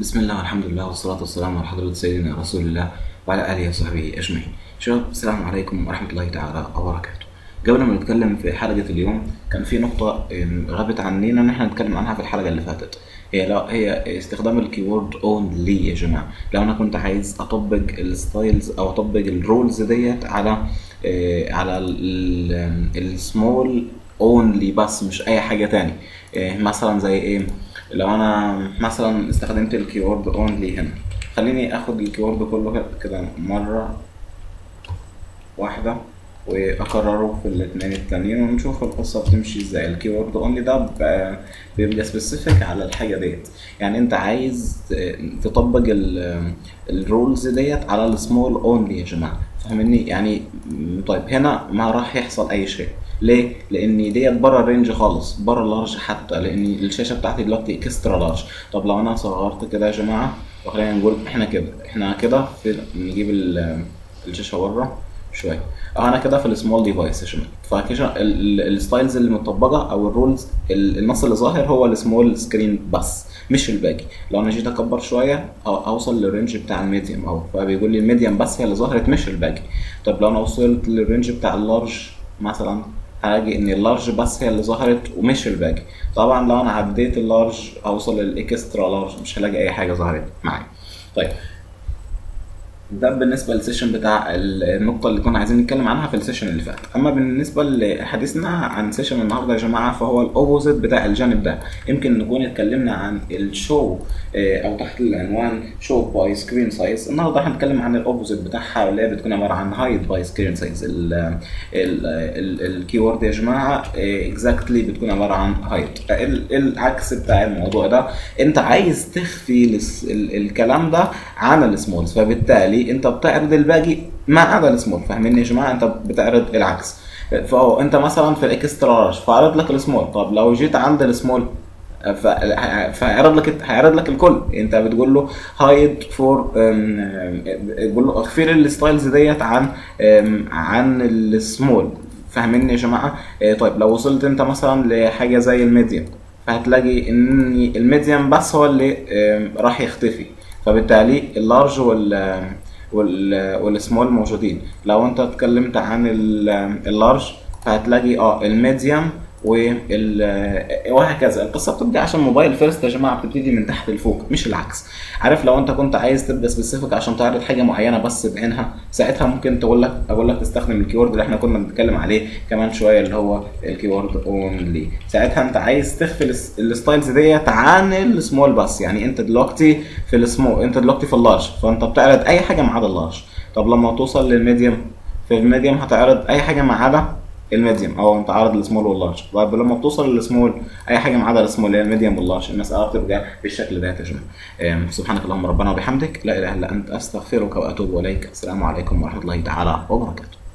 بسم الله والحمد لله والصلاة والسلام على حضرة سيدنا رسول الله وعلى آله وصحبه أجمعين. شباب السلام عليكم ورحمة الله تعالى وبركاته. قبل ما نتكلم في حلقة اليوم كان في نقطة إن غابت عننا إن احنا نتكلم عنها في الحلقة اللي فاتت. هي لا هي استخدام الكيورد اونلي يا جماعة. لو أنا كنت عايز أطبق الستايلز أو أطبق الرولز ديت على إيه، على السمول اونلي بس مش أي حاجة تاني. إيه، مثلا زي إيه؟ لو انا مثلا استخدمت الكيورد اونلي هنا خليني اخد الكيورد كله كده مره واحده واكرره في الاثنين التانيين ونشوف القصه بتمشي ازاي الكيورد اونلي ده بقى- بيبقى سبيسيفيك على الحاجه ديت يعني انت عايز تطبق الرولز ديت على السمول اونلي يا جماعه فاهمني يعني م- طيب هنا ما راح يحصل اي شيء ليه؟ لان ديت بره الرينج خالص بره اللارج حتى لان الشاشه بتاعتي دلوقتي اكسترا لارج طب لو انا صغرت كده يا جماعه وخلينا نقول احنا كده احنا كده في نجيب ال- الشاشه بره شويه اه انا كده في السمول ديفايس يا جماعه فكده الستايلز اللي متطبقه او الرولز ال- النص اللي ظاهر هو السمول سكرين بس مش الباقي لو انا جيت اكبر شويه أو- اوصل للرينج بتاع الميديوم اهو فبيقول لي الميديوم بس هي اللي ظهرت مش الباقي طب لو انا وصلت للرينج بتاع اللارج مثلا هلاقي ان اللارج بس هي اللي ظهرت ومش الباقي طبعا لو انا عديت اللارج اوصل للاكسترا لارج مش هلاقي اي حاجه ظهرت معايا طيب ده بالنسبه للسيشن بتاع ال- النقطه اللي كنا عايزين نتكلم عنها في السيشن اللي فات اما بالنسبه لحديثنا عن سيشن النهارده يا جماعه فهو الاوبوزيت بتاع الجانب ده يمكن نكون اتكلمنا عن الشو آه، او تحت العنوان شو باي سكرين سايز النهارده هنتكلم عن الاوبوزيت بتاعها اللي هي بتكون عباره عن هايد باي سكرين سايز الكيورد يا جماعه اكزاكتلي بتكون عباره عن هايد العكس بتاع الموضوع ده انت عايز تخفي الس- ال- الكلام ده عن السمولز فبالتالي انت بتعرض الباقي ما عدا السمول فاهميني يا جماعه انت بتعرض العكس فهو انت مثلا في الاكسترا لارج فعرض لك السمول طب لو جيت عند السمول ف- فهيعرض لك هيعرض لك الكل انت بتقول له هايد فور بتقول له اخفي لي الستايلز ديت عن أم، عن السمول فاهميني يا جماعه اه، طيب لو وصلت انت مثلا لحاجه زي الميديم فهتلاقي ان الميديم بس هو اللي أم، راح يختفي فبالتالي اللارج وال وال والسمول موجودين لو انت اتكلمت عن ال- اللارج فهتلاقي اه الميديم وال وهكذا القصه بتبدا عشان موبايل فيرست يا جماعه بتبتدي من تحت لفوق مش العكس عارف لو انت كنت عايز تبدا سبيسيفيك عشان تعرض حاجه معينه بس بعينها ساعتها ممكن تقول لك اقول لك تستخدم الكيورد اللي احنا كنا بنتكلم عليه كمان شويه اللي هو الكيورد اونلي ساعتها انت عايز تخفي الس- الستايلز ديت عن السمول بس يعني انت دلوقتي في السمول انت دلوقتي في اللارج فانت بتعرض اي حاجه ما عدا اللارج طب لما توصل للميديوم في الميديوم هتعرض اي حاجه ما عدا الميديوم او انت عارض السمول واللارج طيب لما بتوصل للسمول اي حاجه ما عدا السمول اللي هي الميديوم واللارج المساله بتبقى بالشكل ده يا جماعه آم، سبحانك اللهم ربنا وبحمدك لا اله الا انت استغفرك واتوب اليك السلام عليكم ورحمه الله تعالى وبركاته